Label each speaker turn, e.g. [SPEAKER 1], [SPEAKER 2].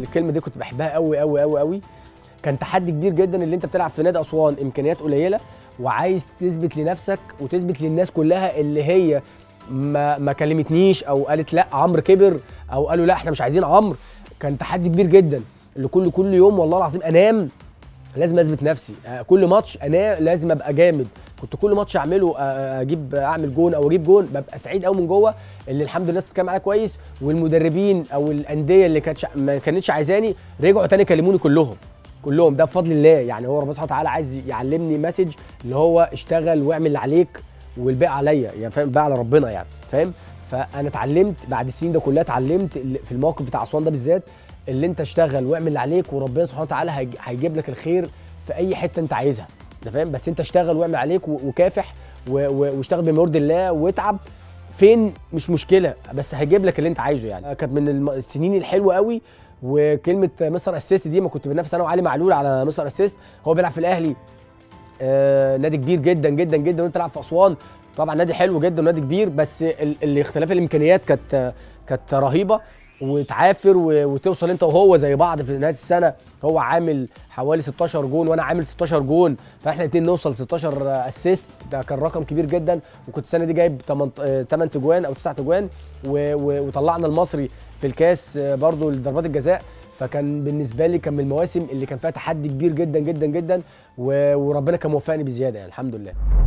[SPEAKER 1] الكلمه دي كنت بحبها قوي قوي قوي قوي كان تحدي كبير جدا اللي انت بتلعب في نادي اسوان امكانيات قليله وعايز تثبت لنفسك وتثبت للناس كلها اللي هي ما ما كلمتنيش او قالت لا عمرو كبر او قالوا لا احنا مش عايزين عمرو كان تحدي كبير جدا اللي كل كل يوم والله العظيم انام لازم اثبت نفسي آه، كل ماتش انا لازم ابقى جامد كنت كل ماتش اعمله آه، اجيب اعمل جون او اجيب جون ببقى سعيد قوي من جوه اللي الحمد لله الناس بتتكلم معايا كويس والمدربين او الانديه اللي كانت ما كانتش عايزاني رجعوا تاني كلموني كلهم كلهم ده بفضل الله يعني هو ربنا سبحانه وتعالى عايز يعلمني مسج اللي هو اشتغل واعمل اللي عليك والباقي عليا يعني فاهم بقى على ربنا يعني فاهم فانا اتعلمت بعد السنين ده كلها اتعلمت اللي- في الموقف بتاع اسوان ده بالذات اللي انت اشتغل واعمل اللي عليك وربنا سبحانه وتعالى هيج- هيجيب لك الخير في اي حته انت عايزها انت فاهم بس انت اشتغل واعمل عليك و- وكافح و- و- واشتغل بما يرضي الله واتعب فين مش مشكله بس هيجيب لك اللي انت عايزه يعني كانت من الم- السنين الحلوه قوي وكلمه مستر اسيست دي ما كنت بنافس انا وعلي معلول على مستر اسيست هو بيلعب في الاهلي آه نادي كبير جدا جدا جدا وانت تلعب في اسوان طبعا نادي حلو جدا ونادي كبير بس ال- الاختلاف الامكانيات كانت كانت رهيبه وتعافر و- وتوصل انت وهو زي بعض في نهايه السنه هو عامل حوالي 16 جون وانا عامل 16 جون فاحنا الاثنين نوصل 16 اسيست ده كان رقم كبير جدا وكنت السنه دي جايب 8 تجوان او 9 تجوان و- و- وطلعنا المصري في الكاس آه، برضو لضربات الجزاء فكان بالنسبه لي كان من المواسم اللي كان فيها تحدي كبير جدا جدا جدا و- وربنا كان موفقني بزياده يعني الحمد لله